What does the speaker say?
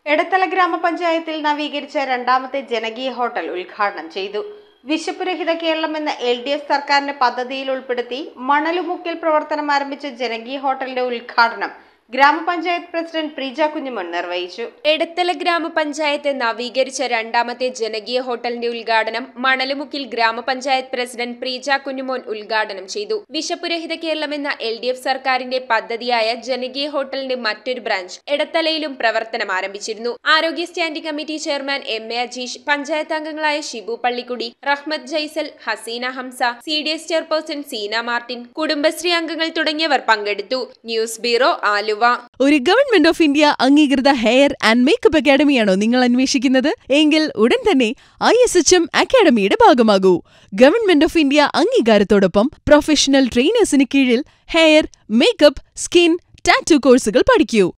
എടത്തല ഗ്രാമപഞ്ചായത്തിൽ നവീകരിച്ച രണ്ടാമത്തെ ജനകീയ ഹോട്ടൽ ഉദ്ഘാടനം ചെയ്തു വിശപ്പുരഹിത കേരളം എന്ന എൽ ഡി എഫ് സർക്കാരിന്റെ പദ്ധതിയിൽ ഉൾപ്പെടുത്തി മണലുമുക്കിൽ പ്രവർത്തനം ആരംഭിച്ച ജനകീയ ഹോട്ടലിന്റെ ഉദ്ഘാടനം ഗ്രാമപഞ്ചായത്ത് പ്രസിഡന്റ് പ്രീജ കുഞ്ഞുമോൻ നിർവഹിച്ചു എടത്തല ഗ്രാമപഞ്ചായത്ത് നവീകരിച്ച രണ്ടാമത്തെ ജനകീയ ഹോട്ടലിന്റെ ഉദ്ഘാടനം മണലുമുക്കിൽ ഗ്രാമപഞ്ചായത്ത് പ്രസിഡന്റ് പ്രീജ കുഞ്ഞുമോൻ ഉദ്ഘാടനം ചെയ്തു വിശപ്പുരഹിത കേരളം എന്ന എൽ ഡി എഫ് സർക്കാരിന്റെ പദ്ധതിയായ ജനകീയ ഹോട്ടലിന്റെ മറ്റൊരു ബ്രാഞ്ച് എടത്തലയിലും പ്രവർത്തനം ആരംഭിച്ചിരുന്നു ആരോഗ്യ standing committee chairman M A Ajeesh panchayat അംഗങ്ങളായ Shibu Pallikkudi Rahmath Jaisal Haseena Hamsa C D S chairperson Seena Martin Kudumbashree അംഗങ്ങൾ തുടങ്ങിയവർ പങ്കെടുത്തു ന്യൂസ് ബ്യൂറോ ആലുവ ഒരു ഗവൺമെന്റ് ഓഫ് ഇന്ത്യ അംഗീകൃത ഹെയർ ആൻഡ് മേക്കപ്പ് അക്കാഡമിയാണോ നിങ്ങൾ അന്വേഷിക്കുന്നത് എങ്കിൽ ഉടൻ തന്നെ ഐ എസ് എച്ച് എം അക്കാഡമിയുടെ ഭാഗമാകൂ ഗവൺമെന്റ് ഓഫ് ഇന്ത്യ അംഗീകാരത്തോടൊപ്പം പ്രൊഫഷണൽ ട്രെയിനേഴ്സിന് കീഴിൽ ഹെയർ മേക്കപ്പ് സ്കിൻ ടാറ്റു കോഴ്സുകൾ പഠിക്കൂ